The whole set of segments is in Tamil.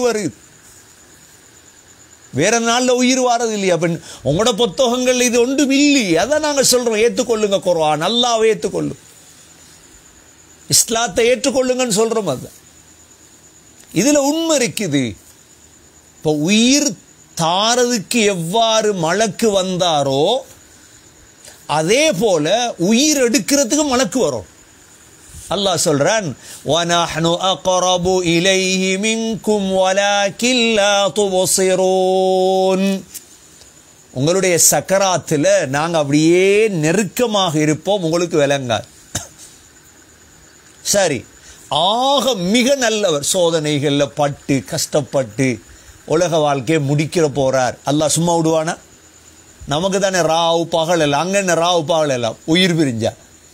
வருது வேற நாள்ல உயிர் வாரது இல்லையா அப்ப உங்களோட புத்தகங்கள் இது ஒன்றும் இல்லையே அதான் நாங்க சொல்றோம் ஏற்றுக்கொள்ளுங்க குர்ஆன் அல்லாஹ்வை ஏற்றுக்கொள்ளும் இஸ்லாத்தை ஏற்றுக்கொள்ளுங்கன்னு சொல்றோம் அது இதுல உண்மை இருக்குது இப்போ உயிர் தாரதுக்கு எவ்வாறு மலக்கு வந்தாரோ அதே போல உயிர் எடுக்கிறதுக்கு மலக்கு வரும் அல்லாஹ் சொல்றான் وَنَحْنُ أَقْرَبُ إِلَيْهِ مِنْكُمْ وَلَكِنْ لَا تُبْصِرُونَ உங்களுடைய சக்கராத்தில் நாங்கள் அப்படியே நெருக்கமாக இருப்போம் உங்களுக்கு விளங்காது சரி ஆக மிக நல்லவர் சோதனைகளில் பட்டு கஷ்டப்பட்டு உலக வாழ்க்கையை முடிக்கிற போறார் அல்லாஹ் சும்மா விடுவானா நமக்கு தானே ராவு பகல் எல்லாம் அங்கே என்ன ராவு பகல் எல்லாம் உயிர் பிரிஞ்சா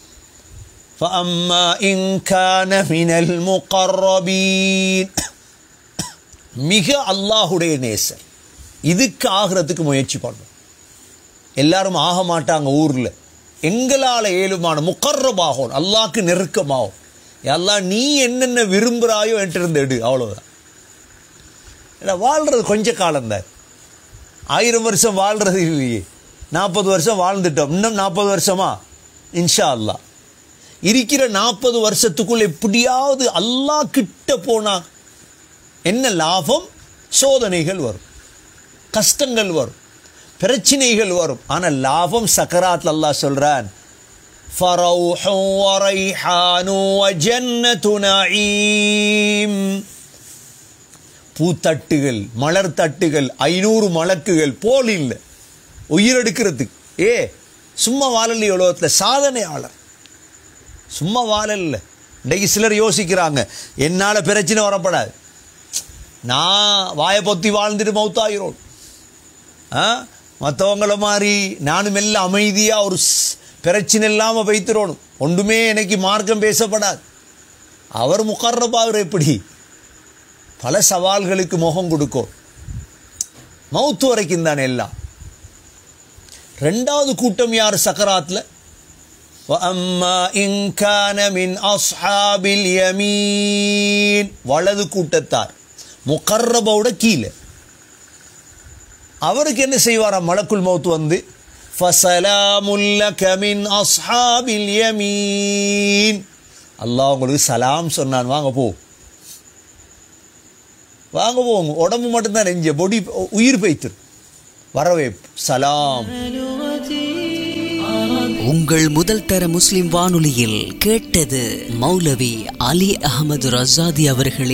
فأما إن كان من المقربين மிக அல்லாஹுடைய நேசர் இதுக்கு ஆகிறதுக்கு முயற்சி பண்ணும் எல்லாரும் ஆக மாட்டாங்க ஊர்ல எங்களால் ஏழுமான முக்கர்ரபாகும் அல்லாஹ்க்கு நெருக்கமாகும் எல்லாம் நீ என்னென்ன விரும்புகிறாயோ என்கிட்ட எடு அவ்வளவுதான் ஏன்னா வாழ்றது கொஞ்ச காலம்தான் ஆயிரம் வருஷம் வாழ்றது இல்லையே நாற்பது வருஷம் வாழ்ந்துட்டோம் இன்னும் நாற்பது வருஷமா இன்ஷா அல்லாஹ் இருக்கிற நாற்பது வருஷத்துக்குள் எப்படியாவது அல்லாஹ் கிட்ட போனா என்ன லாபம் சோதனைகள் வரும் கஷ்டங்கள் வரும் பிரச்சனைகள் வரும் ஆனால் லாபம் சக்கராத்ல அல்லாஹ் சொல்றான் فروح وريحان وجنة نعيم பூத்தட்டுகள் மலர் தட்டுகள் ஐநூறு மலக்குகள் போல் இல்லை உயிரெடுக்கிறதுக்கு ஏ சும்மா வாழலி உலகத்தில் சாதனையாளர் சும்மா வாழல இன்றைக்கு சிலர் யோசிக்கிறாங்க என்னால் பிரச்சனை வரப்படாது நான் வாயை பொத்தி வாழ்ந்துட்டு மௌத்தாயிரோம் ஆ மற்றவங்கள மாதிரி நானும் எல்லாம் அமைதியாக ஒரு ஸ்- பிரச்சனை இல்லாமல் வைத்திரோணும் ஒன்றுமே எனக்கு மார்க்கம் பேசப்படாது அவர் முகர்றபாவர் எப்படி பல சவால்களுக்கு முகம் கொடுக்கும் மௌத்து வரைக்கும் தானே எல்லாம் ரெண்டாவது கூட்டம் யார் சக்கராத்தில் وَأَمَّا إِنْ كَانَ مِنْ أَصْحَابِ الْيَمِينِ வலது கூட்டத்தார் முகர்ரபோட கீழே அவருக்கு என்ன செய்வாராம் மலக்குல் மௌத் வந்து فَسَلَامٌ لَكَ مِنْ أَصْحَابِ الْيَمِينِ அல்லாஹ் உங்களுக்கு சலாம் சொன்னான் வாங்க போ வாங்க போங்க உடம்பு மட்டும்தான் நெஞ்ச பொடி உயிர் பைத்து வரவே சலாம் உங்கள் முதல் தர முஸ்லிம் வானொலியில் கேட்டது மௌலவி அலி அகமது ரசாதி அவர்களின்